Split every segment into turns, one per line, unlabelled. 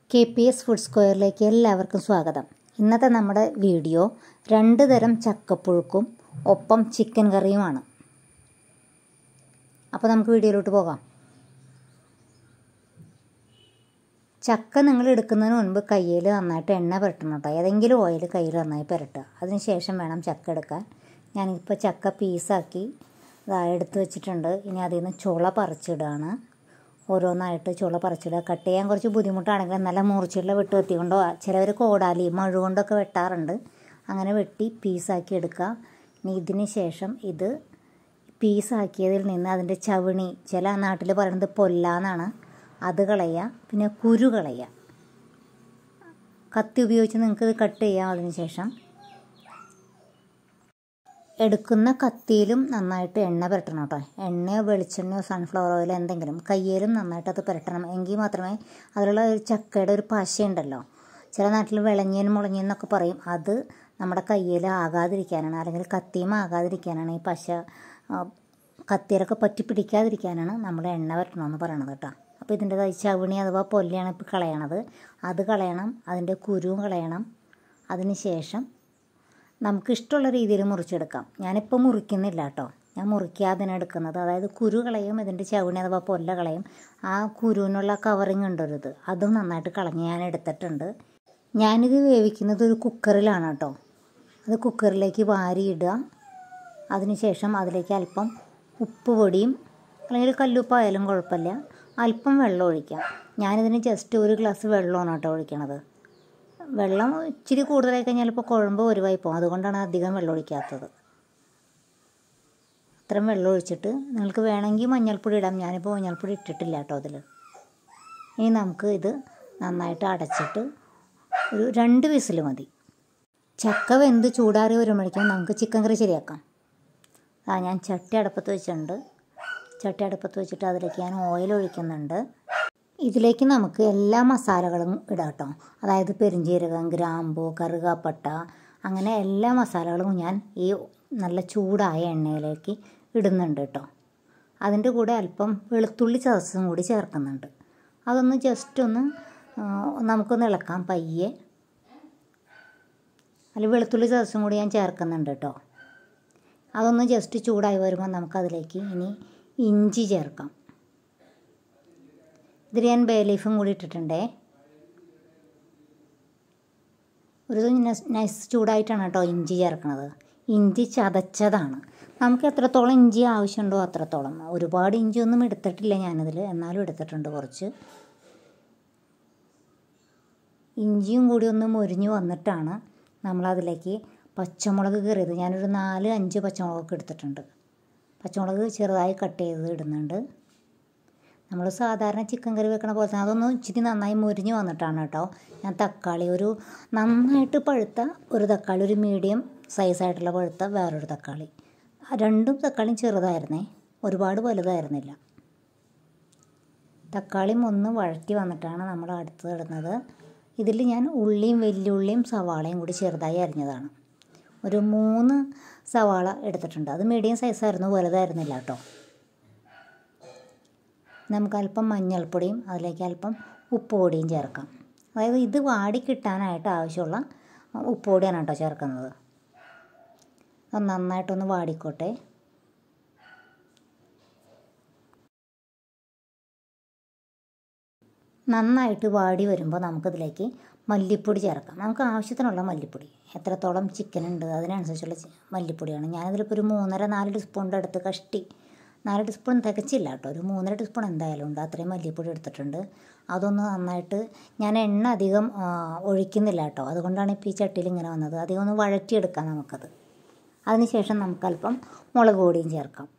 K P S food സ്ക്വയറിലേക്ക് എല്ലാവർക്കും സ്വാഗതം ഇന്നത്തെ നമ്മുടെ വീഡിയോ രണ്ട് തരം ചക്കപ്പുഴുക്കും ഒപ്പം ചിക്കൻ കറിയുമാണ് അപ്പോൾ നമുക്ക് വീഡിയോയിലോട്ട് പോകാം ചക്ക നിങ്ങൾ എടുക്കുന്നതിന് മുൻപ് കയ്യിൽ നന്നായിട്ട് എണ്ണ പുരട്ടണം കേട്ടോ ഏതെങ്കിലും ഓയിൽ കയ്യിൽ നന്നായി പുരട്ടുക അതിന് ശേഷം വേണം ചക്ക എടുക്കാൻ ഞാനിപ്പോൾ ചക്ക പീസാക്കി ഇതാ എടുത്ത് വെച്ചിട്ടുണ്ട് ഇനി അതിൽ നിന്ന് ചുള പറിച്ചിടുകയാണ് ഓരോന്നായിട്ട് ചുള പറിച്ചിടുക കട്ട് ചെയ്യാൻ കുറച്ച് ബുദ്ധിമുട്ടാണെങ്കിലും നല്ല മൂർച്ചയുള്ള വെട്ട് കത്തി കൊണ്ടോ ചിലവർ കോടാലി മഴ കൊണ്ടൊക്കെ വെട്ടാറുണ്ട് അങ്ങനെ വെട്ടി പീസാക്കി എടുക്കുക ഇനി ഇതിന് ശേഷം ഇത് പീസാക്കിയതിൽ നിന്ന് അതിൻ്റെ ചവിണി ചില നാട്ടിൽ പറയുന്നത് പൊല്ലാന്നാണ് അത് കളയുക പിന്നെ കുരു കളയുക കത്തി ഉപയോഗിച്ച് നിങ്ങൾക്ക് ഇത് കട്ട് ചെയ്യാം അതിന് ശേഷം എടുക്കുന്ന കത്തിയിലും നന്നായിട്ട് എണ്ണ പുരട്ടണം കേട്ടോ എണ്ണയോ വെളിച്ചെണ്ണയോ സൺഫ്ലവർ ഓയിലോ എന്തെങ്കിലും കയ്യിലും നന്നായിട്ട് അത് പുരട്ടണം എങ്കിൽ മാത്രമേ അതിലുള്ള ഒരു ചക്കയുടെ ഒരു പശയുണ്ടല്ലോ ചില നാട്ടിൽ വിളഞ്ഞേനും മുളഞ്ഞെന്നൊക്കെ പറയും അത് നമ്മുടെ കയ്യിൽ ആകാതിരിക്കാനാണ് അല്ലെങ്കിൽ കത്തിയും ആകാതിരിക്കാനാണ് ഈ പശ കത്തിയിലൊക്കെ പറ്റി പിടിക്കാതിരിക്കാനാണ് നമ്മൾ എണ്ണ പുരട്ടണമെന്ന് പറയണത് കേട്ടോ അപ്പോൾ ഇതിൻ്റെ ചവിണി അഥവാ പൊല്ലയാണ് ഇപ്പോൾ കളയണത് അത് കളയണം അതിൻ്റെ കുരുവും കളയണം അതിന് ശേഷം നമുക്ക് ഇഷ്ടമുള്ള രീതിയിൽ മുറിച്ചെടുക്കാം ഞാനിപ്പോൾ മുറിക്കുന്നില്ല കേട്ടോ ഞാൻ മുറിക്കാതെ എടുക്കുന്നത് അതായത് കുരു കളയും ഇതിൻ്റെ ചവിണി അഥവാ പൊല്ല കളയും ആ കുരുവിനുള്ള കവറിങ് ഉണ്ടൊരിത് അതും നന്നായിട്ട് കളഞ്ഞ് ഞാൻ എടുത്തിട്ടുണ്ട് ഞാനിത് വേവിക്കുന്നത് ഒരു കുക്കറിലാണ് കേട്ടോ അത് കുക്കറിലേക്ക് വാരിയിടുക അതിനുശേഷം അതിലേക്ക് അല്പം ഉപ്പ് പൊടിയും അല്ലെങ്കിൽ കല്ലുപ്പായാലും കുഴപ്പമില്ല അല്പം വെള്ളം ഒഴിക്കാം ഞാനിതിന് ജസ്റ്റ് ഒരു ഗ്ലാസ് വെള്ളമാണ് കേട്ടോ ഒഴിക്കണത് വെള്ളം ഇച്ചിരി കൂടുതലായി കഴിഞ്ഞാൽ ഇപ്പോൾ കുഴമ്പ് ഒരുവായി പോകും അതുകൊണ്ടാണ് അധികം വെള്ളം ഒഴിക്കാത്തത് അത്രയും വെള്ളം ഒഴിച്ചിട്ട് നിങ്ങൾക്ക് വേണമെങ്കിൽ മഞ്ഞൾപ്പൊടി ഇടാം ഞാനിപ്പോൾ മഞ്ഞൾപ്പൊടി ഇട്ടിട്ടില്ല കേട്ടോ അതിൽ ഇനി നമുക്ക് ഇത് നന്നായിട്ട് അടച്ചിട്ട് ഒരു രണ്ട് വിസിൽ മതി ചക്ക വെന്ത് ചൂടാറി വരുമ്പോഴേക്കും നമുക്ക് ചിക്കൻ കറി ശരിയാക്കാം ആ ഞാൻ ചട്ടി അടുപ്പത്ത് വെച്ചിട്ടുണ്ട് ചട്ടി അടുപ്പത്ത് വെച്ചിട്ട് അതിലേക്ക് ഞാൻ ഓയിൽ ഒഴിക്കുന്നുണ്ട് ഇതിലേക്ക് നമുക്ക് എല്ലാ മസാലകളും ഇടാം കേട്ടോ അതായത് പെരിഞ്ജീരകം ഗ്രാമ്പു കറുകാപ്പട്ട അങ്ങനെ എല്ലാ മസാലകളും ഞാൻ ഈ നല്ല ചൂടായ എണ്ണയിലേക്ക് ഇടുന്നുണ്ട് കേട്ടോ അതിൻ്റെ കൂടെ അല്പം വെളുത്തുള്ളി ചതച്ചും കൂടി ചേർക്കുന്നുണ്ട് അതൊന്ന് ജസ്റ്റ് ഒന്ന് നമുക്കൊന്ന് ഇളക്കാം പയ്യെ അതിൽ വെളുത്തുള്ളി ചതച്ചും കൂടി ഞാൻ ചേർക്കുന്നുണ്ട് കേട്ടോ അതൊന്ന് ജസ്റ്റ് ചൂടായി വരുമ്പോൾ നമുക്കതിലേക്ക് ഇനി ഇഞ്ചി ചേർക്കാം ഇതിൽ ഞാൻ ബേ ലീഫും കൂടി ഇട്ടിട്ടുണ്ടേ ഒരു നൈസ് ചൂടായിട്ടാണ് കേട്ടോ ഇഞ്ചി ചേർക്കുന്നത് ഇഞ്ചി ചതച്ചതാണ് നമുക്ക് എത്രത്തോളം ഇഞ്ചി ആവശ്യമുണ്ടോ അത്രത്തോളം ഒരുപാട് ഇഞ്ചി ഒന്നും എടുത്തിട്ടില്ല ഞാനിതിൽ എന്നാലും എടുത്തിട്ടുണ്ട് കുറച്ച് ഇഞ്ചിയും കൂടി ഒന്ന് മുരിഞ്ഞ് വന്നിട്ടാണ് നമ്മളതിലേക്ക് പച്ചമുളക് കയറിയത് ഞാനൊരു നാല് അഞ്ച് പച്ചമുളകൊക്കെ എടുത്തിട്ടുണ്ട് പച്ചമുളക് ചെറുതായി കട്ട് ചെയ്ത് ഇടുന്നുണ്ട് നമ്മൾ സാധാരണ ചിക്കൻ കറി വെക്കണ പോലെ തന്നെ അതൊന്ന് ഇച്ചിരി നന്നായി മുരിഞ്ഞ് വന്നിട്ടാണ് കേട്ടോ ഞാൻ തക്കാളി ഒരു നന്നായിട്ട് പഴുത്ത ഒരു തക്കാളി ഒരു മീഡിയം സൈസായിട്ടുള്ള പഴുത്ത വേറൊരു തക്കാളി രണ്ടും തക്കാളിയും ചെറുതായിരുന്നേ ഒരുപാട് വലുതായിരുന്നില്ല തക്കാളിയും ഒന്ന് വഴറ്റി വന്നിട്ടാണ് നമ്മൾ അടുത്ത് ഇടുന്നത് ഇതിൽ ഞാൻ ഉള്ളിയും വെല്ലുള്ളിയും സവാളയും കൂടി ചെറുതായി അരിഞ്ഞതാണ് ഒരു മൂന്ന് സവാള എടുത്തിട്ടുണ്ട് അത് മീഡിയം സൈസായിരുന്നു വലുതായിരുന്നില്ല കേട്ടോ നമുക്ക് അല്പം മഞ്ഞൾപ്പൊടിയും അതിലേക്ക് അല്പം ഉപ്പ് പൊടിയും ചേർക്കാം അതായത് ഇത് വാടി കിട്ടാനായിട്ട് ആവശ്യമുള്ള ഉപ്പ് പൊടിയാണ് കേട്ടോ ചേർക്കുന്നത് അത് നന്നായിട്ടൊന്ന് വാടിക്കോട്ടെ നന്നായിട്ട് വാടി വരുമ്പോൾ നമുക്കിതിലേക്ക് മല്ലിപ്പൊടി ചേർക്കാം നമുക്ക് ആവശ്യത്തിനുള്ള മല്ലിപ്പൊടി എത്രത്തോളം ചിക്കൻ ഉണ്ട് അതിനനുസരിച്ചുള്ള മല്ലിപ്പൊടിയാണ് ഞാനിതിലിപ്പോൾ ഒരു മൂന്നര നാല് ടീസ്പൂണിൻ്റെ അടുത്ത് കഷ്ടി നാല് ടീസ്പൂൺ തികച്ചില്ല കേട്ടോ ഒരു മൂന്നര ടീസ്പൂൺ എന്തായാലും ഉണ്ട് അത്രയും മല്ലിപ്പൊടി എടുത്തിട്ടുണ്ട് അതൊന്ന് നന്നായിട്ട് ഞാൻ എണ്ണ അധികം ഒഴിക്കുന്നില്ല കേട്ടോ അതുകൊണ്ടാണ് ഇപ്പോൾ ഈ ചട്ടിയിൽ ഇങ്ങനെ വന്നത് അധികം ഒന്ന് വഴറ്റിയെടുക്കാം നമുക്കത് അതിനുശേഷം നമുക്കല്പം മുളക് പൊടിയും ചേർക്കാം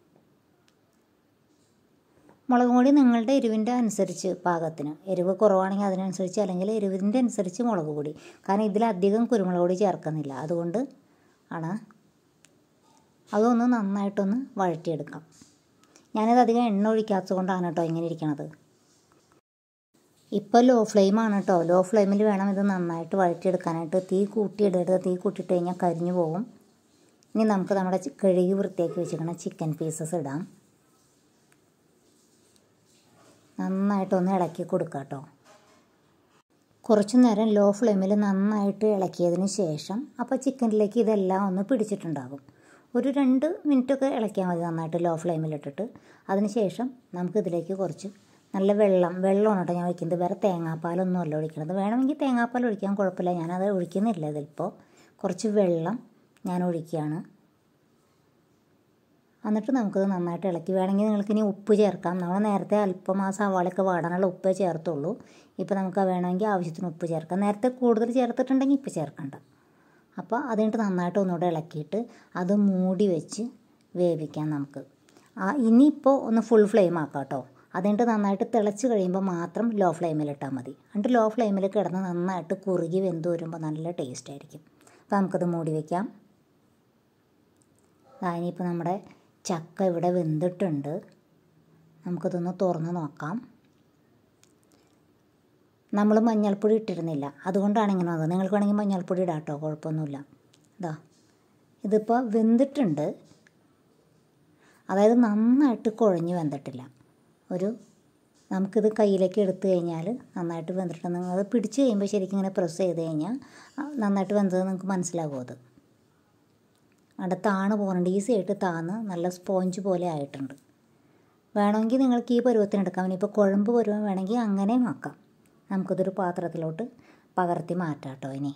മുളക് പൊടി നിങ്ങളുടെ എരിവിൻ്റെ അനുസരിച്ച് പാകത്തിന് എരിവ് കുറവാണെങ്കിൽ അതിനനുസരിച്ച് അല്ലെങ്കിൽ എരിവിൻ്റെ അനുസരിച്ച് മുളക് പൊടി കാരണം ഇതിലധികം കുരുമുളക് പൊടി ചേർക്കുന്നില്ല അതുകൊണ്ട് ആണ് അതൊന്ന് നന്നായിട്ടൊന്ന് വഴറ്റിയെടുക്കാം ഞാനത് അധികം എണ്ണ ഒഴിക്കാത്തത് കൊണ്ടാണ് കേട്ടോ ഇങ്ങനെ ഇരിക്കണത് ഇപ്പോൾ ലോ ഫ്ലെയിമാണ് കേട്ടോ ലോ ഫ്ലെയിമിൽ വേണം ഇത് നന്നായിട്ട് വഴറ്റിയെടുക്കാനായിട്ട് തീ കൂട്ടിയിടരുത് തീ കൂട്ടിയിട്ട് കഴിഞ്ഞാൽ കരിഞ്ഞു പോകും ഇനി നമുക്ക് നമ്മുടെ കഴുകി വൃത്തിയാക്കി വെച്ചിരിക്കുന്ന ചിക്കൻ പീസസ് ഇടാം നന്നായിട്ടൊന്ന് ഇളക്കി കൊടുക്കാം കേട്ടോ കുറച്ച് നേരം ലോ ഫ്ലെയിമിൽ നന്നായിട്ട് ഇളക്കിയതിന് ശേഷം അപ്പോൾ ചിക്കനിലേക്ക് ഇതെല്ലാം ഒന്ന് പിടിച്ചിട്ടുണ്ടാകും ഒരു രണ്ട് മിനിറ്റൊക്കെ ഇളക്കിയാൽ മതി നന്നായിട്ട് ലോ ഫ്ലെയിമിലിട്ടിട്ട് അതിന് ശേഷം നമുക്കിതിലേക്ക് കുറച്ച് നല്ല വെള്ളം വെള്ളമാണ് കേട്ടോ ഞാൻ ഒഴിക്കുന്നത് വേറെ തേങ്ങാപ്പാലൊന്നും അല്ല ഒഴിക്കുന്നത് വേണമെങ്കിൽ തേങ്ങാപ്പാൽ ഒഴിക്കാൻ കുഴപ്പമില്ല ഞാനത് ഒഴിക്കുന്നില്ല ഇതിലിപ്പോൾ കുറച്ച് വെള്ളം ഞാൻ ഒഴിക്കുകയാണ് എന്നിട്ട് നമുക്കത് നന്നായിട്ട് ഇളക്കി വേണമെങ്കിൽ നിങ്ങൾക്ക് ഇനി ഉപ്പ് ചേർക്കാം നമ്മൾ നേരത്തെ അല്പം ആ സവാളയൊക്കെ വാടാനുള്ള ഉപ്പേ ചേർത്തുള്ളൂ ഇപ്പോൾ നമുക്ക് വേണമെങ്കിൽ ആവശ്യത്തിന് ഉപ്പ് ചേർക്കാം നേരത്തെ കൂടുതൽ ചേർത്തിട്ടുണ്ടെങ്കിൽ ഇപ്പോൾ ചേർക്കണ്ട അപ്പോൾ അതിട്ട് നന്നായിട്ട് ഒന്നുകൂടെ ഇളക്കിയിട്ട് അത് മൂടി വെച്ച് വേവിക്കാം നമുക്ക് ആ ഇനിയിപ്പോൾ ഒന്ന് ഫുൾ ഫ്ലെയിം ആക്കാം കേട്ടോ അതിട്ട് നന്നായിട്ട് തിളച്ച് കഴിയുമ്പോൾ മാത്രം ലോ ഫ്ലെയിമിലിട്ടാൽ മതി എന്നിട്ട് ലോ ഫ്ലെയിമിൽ കിടന്ന് നന്നായിട്ട് കുറുകി വെന്ത് വരുമ്പോൾ നല്ല ടേസ്റ്റ് ആയിരിക്കും അപ്പോൾ നമുക്കത് മൂടി വയ്ക്കാം ഇനിയിപ്പോൾ നമ്മുടെ ചക്ക ഇവിടെ വെന്തിട്ടുണ്ട് നമുക്കിതൊന്ന് തുറന്ന് നോക്കാം നമ്മൾ മഞ്ഞൾപ്പൊടി ഇട്ടിരുന്നില്ല അതുകൊണ്ടാണ് ഇങ്ങനെ വന്നത് നിങ്ങൾക്ക് വേണമെങ്കിൽ മഞ്ഞൾപ്പൊടി ഇടാം കേട്ടോ കുഴപ്പമൊന്നുമില്ല ഇതാ ഇതിപ്പോൾ വെന്തിട്ടുണ്ട് അതായത് നന്നായിട്ട് കുഴഞ്ഞ് വെന്തിട്ടില്ല ഒരു നമുക്കിത് കയ്യിലേക്ക് എടുത്തു കഴിഞ്ഞാൽ നന്നായിട്ട് വെന്തിട്ടുണ്ട് നിങ്ങൾ പിടിച്ച് കഴിയുമ്പോൾ ശരിക്കും ഇങ്ങനെ പ്രസ് ചെയ്ത് കഴിഞ്ഞാൽ നന്നായിട്ട് വെന്തത് നിങ്ങൾക്ക് മനസ്സിലാകും അത് അവിടെ താണ് പോകുന്നുണ്ട് ഈ സൈഡ് താന്ന് നല്ല സ്പോഞ്ച് പോലെ ആയിട്ടുണ്ട് വേണമെങ്കിൽ നിങ്ങൾക്ക് ഈ പരുവത്തിന് എടുക്കാം ഇനിയിപ്പോൾ കുഴമ്പ് പരുവം വേണമെങ്കിൽ അങ്ങനെയും ആക്കാം നമുക്കിതൊരു പാത്രത്തിലോട്ട് പകർത്തി മാറ്റാം കേട്ടോ ഇനി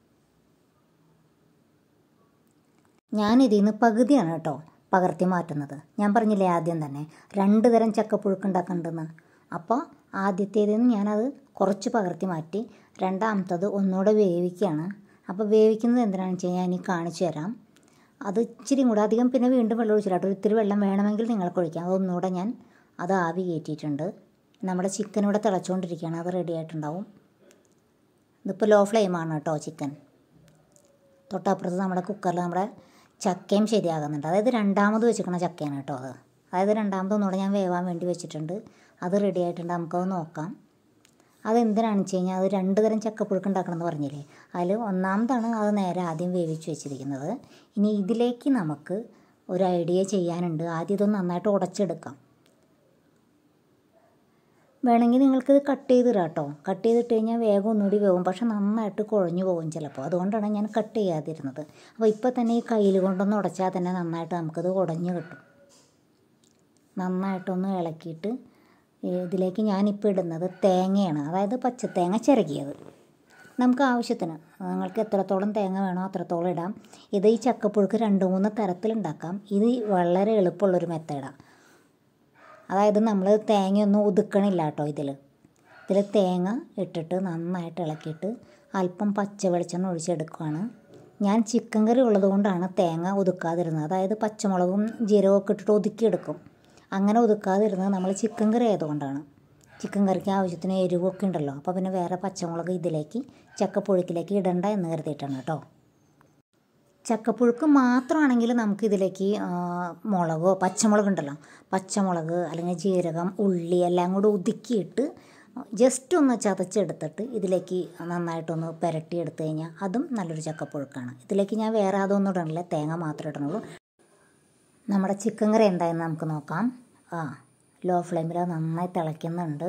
ഞാൻ ഇതിൽ നിന്ന് പകുതിയാണ് കേട്ടോ പകർത്തി മാറ്റുന്നത് ഞാൻ പറഞ്ഞില്ലേ ആദ്യം തന്നെ രണ്ട് തരം ചക്കപ്പുഴുക്ക് ഉണ്ടാക്കുന്നുണ്ടെന്ന് അപ്പോൾ ആദ്യത്തേതിൽ നിന്ന് ഞാനത് കുറച്ച് പകർത്തി മാറ്റി രണ്ടാമത്തത് ഒന്നുകൂടെ വേവിക്കുകയാണ് അപ്പോൾ വേവിക്കുന്നത് എന്തിനാണെന്ന് വെച്ച് കഴിഞ്ഞാൽ ഇനി കാണിച്ചു തരാം അത് ഇച്ചിരി കൂടെ അധികം പിന്നെ വീണ്ടും വെള്ളം ഒഴിച്ചിട്ട് ഒരു ഇത്തിരി വെള്ളം വേണമെങ്കിൽ നിങ്ങൾക്ക് ഒഴിക്കാം അതൊന്നുകൂടെ ഞാൻ അത് ആവി കയറ്റിയിട്ടുണ്ട് നമ്മുടെ ചിക്കൻ ഇവിടെ തിളച്ചുകൊണ്ടിരിക്കുകയാണ് അത് റെഡി ആയിട്ടുണ്ടാവും ഇതിപ്പോൾ ലോ ഫ്ലെയിമാണ് കേട്ടോ ചിക്കൻ തൊട്ടപ്പുറത്ത് നമ്മുടെ കുക്കറിൽ നമ്മുടെ ചക്കയും ശരിയാകുന്നുണ്ട് അതായത് രണ്ടാമത് വെച്ചിരിക്കണ ചക്കയാണ് കേട്ടോ അത് അതായത് രണ്ടാമത് ഒന്നുകൂടെ ഞാൻ വേവാൻ വേണ്ടി വെച്ചിട്ടുണ്ട് അത് റെഡി ആയിട്ടുണ്ട് നമുക്കത് നോക്കാം അതെന്തിനാണെന്ന് വെച്ച് കഴിഞ്ഞാൽ അത് രണ്ട് തരം ചക്കപ്പുഴുക്ക് ഉണ്ടാക്കണമെന്ന് പറഞ്ഞില്ലേ അതിൽ ഒന്നാമതാണ് അത് നേരെ ആദ്യം വേവിച്ച് വെച്ചിരിക്കുന്നത് ഇനി ഇതിലേക്ക് നമുക്ക് ഒരു ഐഡിയ ചെയ്യാനുണ്ട് ആദ്യം ഇതൊന്ന് നന്നായിട്ട് ഉടച്ചെടുക്കാം വേണമെങ്കിൽ നിങ്ങൾക്കിത് കട്ട് ചെയ്തിടാം കേട്ടോ കട്ട് ചെയ്തിട്ട് കഴിഞ്ഞാൽ വേഗം ഒന്നുകൂടി വേവും പക്ഷെ നന്നായിട്ട് കുഴഞ്ഞു പോകും ചിലപ്പോൾ അതുകൊണ്ടാണ് ഞാൻ കട്ട് ചെയ്യാതിരുന്നത് അപ്പോൾ ഇപ്പോൾ തന്നെ ഈ കയ്യിൽ കൊണ്ടൊന്ന് ഉടച്ചാൽ തന്നെ നന്നായിട്ട് നമുക്കത് ഉടഞ്ഞു കിട്ടും നന്നായിട്ടൊന്ന് ഇളക്കിയിട്ട് ഇതിലേക്ക് ഞാനിപ്പോൾ ഇടുന്നത് തേങ്ങയാണ് അതായത് പച്ചത്തേങ്ങ ചിരകിയത് നമുക്ക് ആവശ്യത്തിന് നിങ്ങൾക്ക് എത്രത്തോളം തേങ്ങ വേണോ അത്രത്തോളം ഇടാം ഇത് ഈ ചക്കപ്പുഴുക്ക് രണ്ട് മൂന്ന് തരത്തിലുണ്ടാക്കാം ഇത് വളരെ എളുപ്പമുള്ളൊരു മെത്തേഡാണ് അതായത് നമ്മൾ തേങ്ങയൊന്നും ഒതുക്കണില്ല കേട്ടോ ഇതിൽ ഇതിൽ തേങ്ങ ഇട്ടിട്ട് നന്നായിട്ട് ഇളക്കിയിട്ട് അല്പം പച്ച വെളിച്ചെണ്ണ ഒഴിച്ചെടുക്കുകയാണ് ഞാൻ ചിക്കൻ കറി ഉള്ളതുകൊണ്ടാണ് തേങ്ങ ഒതുക്കാതിരുന്നത് അതായത് പച്ചമുളകും ജീരകമൊക്കെ ഇട്ടിട്ട് ഒതുക്കിയെടുക്കും അങ്ങനെ ഒതുക്കാതിരുന്നത് നമ്മൾ ചിക്കൻ കറി ആയതുകൊണ്ടാണ് ചിക്കൻ കറിക്ക് ആവശ്യത്തിന് എരിവൊക്കെ ഉണ്ടല്ലോ അപ്പോൾ പിന്നെ വേറെ പച്ചമുളക് ഇതിലേക്ക് ചക്കപ്പുഴുക്കിലേക്ക് ഇടണ്ട എന്ന് കരുതിയിട്ടാണ് കേട്ടോ ചക്കപ്പുഴുക്ക് മാത്രമാണെങ്കിൽ നമുക്ക് ഇതിലേക്ക് മുളകോ പച്ചമുളക് ഉണ്ടല്ലോ പച്ചമുളക് അല്ലെങ്കിൽ ജീരകം ഉള്ളി എല്ലാം കൂടെ ഒതുക്കിയിട്ട് ജസ്റ്റ് ഒന്ന് ചതച്ചെടുത്തിട്ട് ഇതിലേക്ക് നന്നായിട്ടൊന്ന് പുരട്ടി എടുത്തു കഴിഞ്ഞാൽ അതും നല്ലൊരു ചക്കപ്പുഴുക്കാണ് ഇതിലേക്ക് ഞാൻ വേറെ അതൊന്നും ഇടണില്ല തേങ്ങ മാത്രമേ ഇടണുള്ളൂ നമ്മുടെ ചിക്കൻ കറി എന്തായെന്ന് നമുക്ക് നോക്കാം ആ ലോ ഫ്ലെയിമിൽ നന്നായി തിളയ്ക്കുന്നുണ്ട്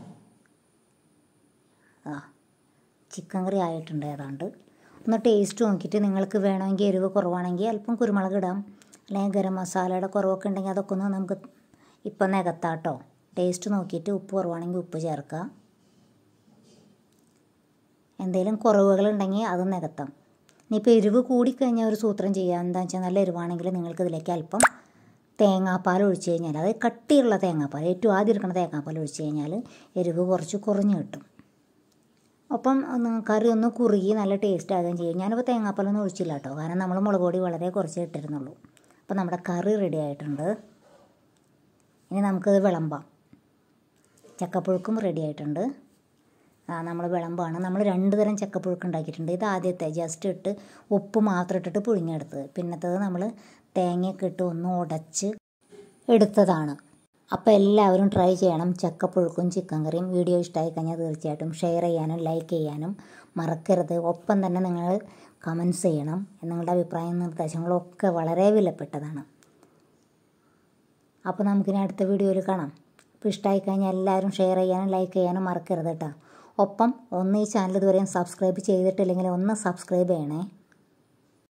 ആ ചിക്കൻ കറി ആയിട്ടുണ്ട് ഏതാണ്ട് ഒന്ന് ടേസ്റ്റ് നോക്കിയിട്ട് നിങ്ങൾക്ക് വേണമെങ്കിൽ എരിവ് കുറവാണെങ്കിൽ അല്പം കുരുമുളക് ഇടാം അല്ലെങ്കിൽ ഗരം മസാലയുടെ കുറവൊക്കെ ഉണ്ടെങ്കിൽ അതൊക്കെ ഒന്ന് നമുക്ക് ഇപ്പം നികത്താം കേട്ടോ ടേസ്റ്റ് നോക്കിയിട്ട് ഉപ്പ് കുറവാണെങ്കിൽ ഉപ്പ് ചേർക്കുക എന്തെങ്കിലും കുറവുകളുണ്ടെങ്കിൽ അത് നികത്താം ഇനിയിപ്പോൾ എരിവ് കൂടിക്കഴിഞ്ഞാൽ ഒരു സൂത്രം ചെയ്യാം എന്താണെന്ന് വെച്ചാൽ നല്ല എരിവാണെങ്കിൽ നിങ്ങൾക്ക് ഇതിലേക്ക് അല്പം തേങ്ങാപ്പാൽ ഒഴിച്ച് കഴിഞ്ഞാൽ അത് കട്ടിയുള്ള തേങ്ങാപ്പാൽ ഏറ്റവും ആദ്യം എടുക്കുന്ന തേങ്ങാപ്പാൽ ഒഴിച്ച് കഴിഞ്ഞാൽ എരിവ് കുറച്ച് കുറഞ്ഞ് കിട്ടും ഒപ്പം കറി ഒന്ന് കുറുകി നല്ല ടേസ്റ്റ് ആകുകയും ചെയ്യും ഞാനിപ്പോൾ തേങ്ങാപ്പാലൊന്നും ഒഴിച്ചില്ല കേട്ടോ കാരണം നമ്മൾ മുളക് പൊടി വളരെ കുറച്ച് ഇട്ടിരുന്നുള്ളൂ അപ്പോൾ നമ്മുടെ കറി റെഡി ആയിട്ടുണ്ട് ഇനി നമുക്കത് വിളമ്പാം ചക്കപ്പുഴുക്കും റെഡി ആയിട്ടുണ്ട് ആ നമ്മൾ വിളമ്പാണ് നമ്മൾ രണ്ട് തരം ചക്കപ്പുഴുക്ക് ഉണ്ടാക്കിയിട്ടുണ്ട് ഇത് ആദ്യത്തെ ജസ്റ്റ് ഇട്ട് ഉപ്പ് മാത്രം ഇട്ടിട്ട് പുഴുങ്ങിയെടുത്തത് പിന്നത്തത് നമ്മൾ തേങ്ങയൊക്കെ ഇട്ട് ഒന്ന് ഉടച്ച് എടുത്തതാണ് അപ്പോൾ എല്ലാവരും ട്രൈ ചെയ്യണം ചക്കപ്പുഴുക്കും ചിക്കൻ കറിയും വീഡിയോ ഇഷ്ടമായി കഴിഞ്ഞാൽ തീർച്ചയായിട്ടും ഷെയർ ചെയ്യാനും ലൈക്ക് ചെയ്യാനും മറക്കരുത് ഒപ്പം തന്നെ നിങ്ങൾ കമൻസ് ചെയ്യണം നിങ്ങളുടെ അഭിപ്രായം നിർദ്ദേശങ്ങളും ഒക്കെ വളരെ വിലപ്പെട്ടതാണ് അപ്പോൾ നമുക്കിനി അടുത്ത വീഡിയോയിൽ കാണാം അപ്പോൾ ഇഷ്ടമായി കഴിഞ്ഞാൽ എല്ലാവരും ഷെയർ ചെയ്യാനും ലൈക്ക് ചെയ്യാനും മറക്കരുത് കേട്ടോ ഒപ്പം ഒന്ന് ഈ ചാനൽ ഇതുവരെയും സബ്സ്ക്രൈബ് ചെയ്തിട്ടില്ലെങ്കിൽ ഒന്ന് സബ്സ്ക്രൈബ് ചെയ്യണേ